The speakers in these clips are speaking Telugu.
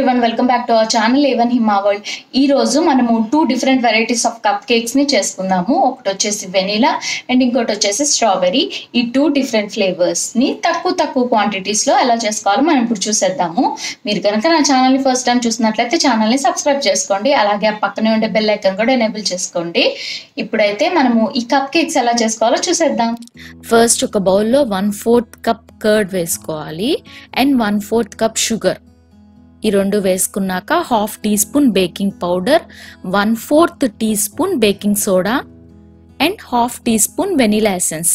everyone welcome back to our channel ఏవన్ హిమా వరల్డ్ ఈ రోజు మనము two different varieties of cup cakes ని చేసుకుందాము ఒకటి వచ్చేసి వెనిలా అండ్ ఇంకోటి వచ్చేసి స్ట్రాబెరీ ఈ టూ డిఫరెంట్ ఫ్లేవర్స్ ని తక్కువ తక్కువ క్వాంటిటీస్ లో ఎలా చేసుకోవాలో మనం ఇప్పుడు చూసేద్దాము మీరు కనుక నా ఛానల్ ని ఫస్ట్ టైం చూసినట్లయితే ఛానల్ ని సబ్స్క్రైబ్ చేసుకోండి అలాగే ఆ పక్కనే ఉండే బెల్ ఐకాన్ కూడా ఎనేబుల్ చేసుకోండి ఇప్పుడైతే మనము ఈ కప్ కేక్స్ ఎలా చేసుకోవాలో చూసేద్దాం ఫస్ట్ ఒక బౌల్లో వన్ ఫోర్త్ కప్ కర్డ్ వేసుకోవాలి and one fourth cup sugar ఈ రెండు వేసుకున్నాక half teaspoon baking powder one fourth teaspoon baking soda and half teaspoon vanilla essence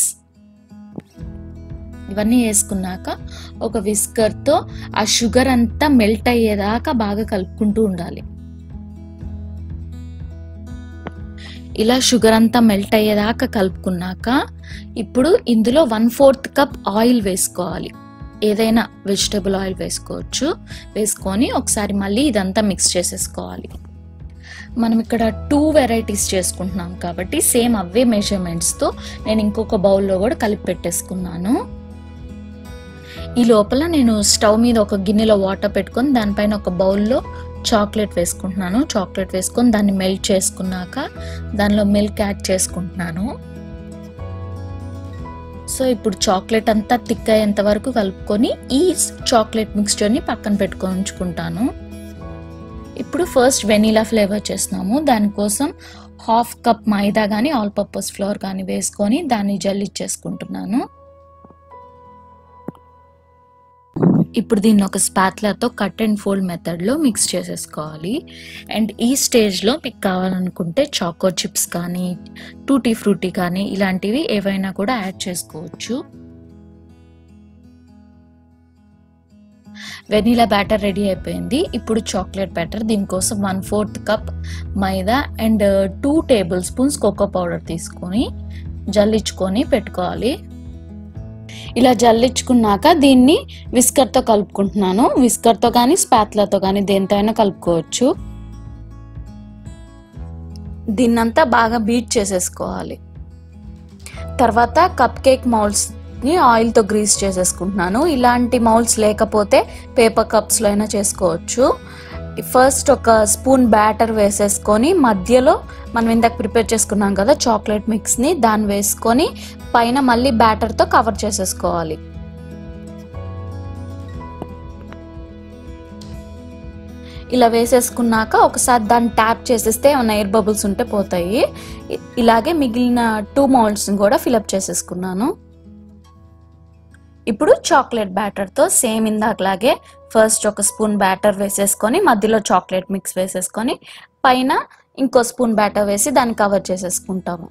ఇవన్నీ వేసుకున్నాక ఒక విస్కర్తో ఆ షుగర్ అంతా మెల్ట్ అయ్యేదాకా బాగా కలుపుకుంటూ ఉండాలి ఇలా షుగర్ అంతా మెల్ట్ అయ్యేదాకా కలుపుకున్నాక ఇప్పుడు ఇందులో వన్ ఫోర్త్ కప్ ఆయిల్ వేసుకోవాలి ఏదైనా వెజిటబుల్ ఆయిల్ వేసుకోవచ్చు వేసుకొని ఒకసారి మళ్ళీ ఇదంతా మిక్స్ చేసేసుకోవాలి మనం ఇక్కడ టూ వెరైటీస్ చేసుకుంటున్నాం కాబట్టి సేమ్ అవే మెజర్మెంట్స్తో నేను ఇంకొక బౌల్లో కూడా కలిపి పెట్టేసుకున్నాను ఈ లోపల నేను స్టవ్ మీద ఒక గిన్నెలో వాటర్ పెట్టుకొని దానిపైన ఒక బౌల్లో చాక్లెట్ వేసుకుంటున్నాను చాక్లెట్ వేసుకొని దాన్ని మెల్ట్ చేసుకున్నాక దానిలో మిల్క్ యాడ్ చేసుకుంటున్నాను సో ఇప్పుడు చాక్లెట్ అంతా థిక్ అయ్యేంత వరకు కలుపుకొని ఈ చాక్లెట్ మిక్స్చర్ని పక్కన పెట్టుకొని ఉంచుకుంటాను ఇప్పుడు ఫస్ట్ వెనీలా ఫ్లేవర్ చేస్తున్నాము దానికోసం హాఫ్ కప్ మైదా కానీ ఆల్ పర్పస్ ఫ్లోర్ కానీ వేసుకొని దాన్ని జల్లిచ్చేసుకుంటున్నాను ఇప్పుడు దీన్ని ఒక స్పాత్లతో కట్ అండ్ ఫోల్డ్ మెథడ్లో మిక్స్ చేసేసుకోవాలి అండ్ ఈ స్టేజ్లో మీకు కావాలనుకుంటే చాకో చిప్స్ కానీ టూటీ ఫ్రూటీ కానీ ఇలాంటివి ఏవైనా కూడా యాడ్ చేసుకోవచ్చు వెనీలా బ్యాటర్ రెడీ అయిపోయింది ఇప్పుడు చాక్లెట్ బ్యాటర్ దీనికోసం one fourth cup maida and two tablespoons cocoa powder తీసుకొని జల్లించుకొని పెట్టుకోవాలి ఇలా జల్లించుకున్నాక దీన్ని విస్కర్తో కలుపుకుంటున్నాను విస్కర్తో కానీ స్పాత్లతో కానీ దేంతో అయినా కలుపుకోవచ్చు దీన్నంతా బాగా బీట్ చేసేసుకోవాలి తర్వాత కప్ కేక్ మౌల్స్ని ఆయిల్తో గ్రీస్ చేసేసుకుంటున్నాను ఇలాంటి మౌల్స్ లేకపోతే పేపర్ కప్స్లో అయినా చేసుకోవచ్చు ఫస్ట్ ఒక స్పూన్ బ్యాటర్ వేసేసుకొని మధ్యలో మనం ఇందాక ప్రిపేర్ చేసుకున్నాం కదా చాక్లెట్ మిక్స్ని దాన్ని వేసుకొని పైన మళ్ళీ బ్యాటర్తో కవర్ చేసేసుకోవాలి ఇలా వేసేసుకున్నాక ఒకసారి దాన్ని ట్యాప్ చేసేస్తే ఏమైనా ఎయిర్ బబుల్స్ ఉంటే పోతాయి ఇలాగే మిగిలిన టూ మౌల్డ్స్ని కూడా ఫిలప్ చేసేసుకున్నాను ఇప్పుడు చాక్లెట్ బ్యాటర్తో సేమ్ ఇందాకలాగే ఫస్ట్ ఒక స్పూన్ బ్యాటర్ వేసేసుకొని మధ్యలో చాక్లెట్ మిక్స్ వేసేసుకొని పైన ఇంకో స్పూన్ బ్యాటర్ వేసి దాన్ని కవర్ చేసేసుకుంటాము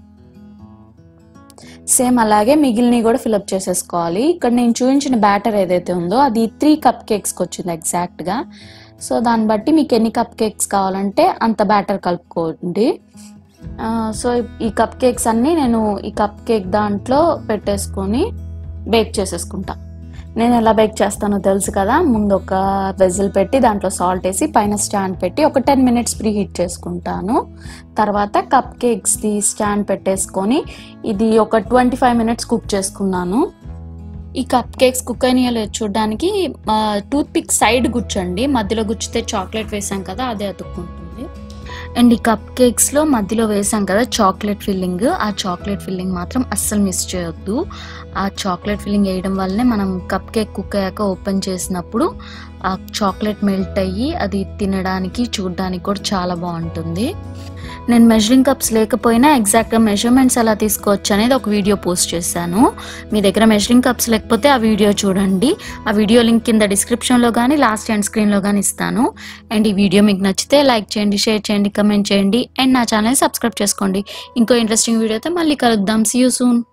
సేమ్ అలాగే మిగిలినవి కూడా ఫిలప్ చేసేసుకోవాలి ఇక్కడ నేను చూపించిన బ్యాటర్ ఏదైతే ఉందో అది త్రీ కప్ కేక్స్కి వచ్చింది ఎగ్జాక్ట్గా సో దాన్ని బట్టి మీకు ఎన్ని కప్ కేక్స్ కావాలంటే అంత బ్యాటర్ కలుపుకోండి సో ఈ కప్ కేక్స్ అన్నీ నేను ఈ కప్ కేక్ దాంట్లో పెట్టేసుకొని బేక్ చేసేసుకుంటా నేను ఎలా బేక్ చేస్తానో తెలుసు కదా ముందు ఒక వెజిల్ పెట్టి దాంట్లో సాల్ట్ వేసి పైన స్టాండ్ పెట్టి ఒక టెన్ మినిట్స్ ప్రీ హీట్ చేసుకుంటాను తర్వాత కప్ కేక్స్ది స్టాండ్ పెట్టేసుకొని ఇది ఒక ట్వంటీ ఫైవ్ మినిట్స్ కుక్ చేసుకున్నాను ఈ కప్ కేక్స్ కుక్ అయినాయో చూడడానికి టూత్ పిక్ సైడ్ గుచ్చండి మధ్యలో గుచ్చితే చాక్లెట్ వేసాం కదా అదే అతుక్కుంటుంది అండ్ ఈ కప్ కేక్స్లో మధ్యలో వేసాం కదా చాక్లెట్ ఫిల్లింగ్ ఆ చాక్లెట్ ఫిల్లింగ్ మాత్రం అస్సలు మిస్ చేయొద్దు ఆ చాక్లెట్ ఫిల్లింగ్ వేయడం వల్లనే మనం కప్ కేక్ కుక్ అయ్యాక ఓపెన్ చేసినప్పుడు ఆ చాక్లెట్ మెల్ట్ అయ్యి అది తినడానికి చూడడానికి కూడా చాలా బాగుంటుంది నేను మెజరింగ్ కప్స్ లేకపోయినా ఎగ్జాక్ట్గా మెజర్మెంట్స్ ఎలా తీసుకోవచ్చు అనేది ఒక వీడియో పోస్ట్ చేశాను మీ దగ్గర మెజరింగ్ కప్స్ లేకపోతే ఆ వీడియో చూడండి ఆ వీడియో లింక్ కింద డిస్క్రిప్షన్లో కానీ లాస్ట్ అండ్ స్క్రీన్లో కానీ ఇస్తాను అండ్ ఈ వీడియో మీకు నచ్చితే లైక్ చేయండి షేర్ చేయండి కమెంట్ చేయండి అండ్ నా ఛానల్ సబ్స్క్రైబ్ చేసుకోండి ఇంకో ఇంట్రెస్టింగ్ వీడియోతో మళ్ళీ కలుద్దాం సీ యూ సూన్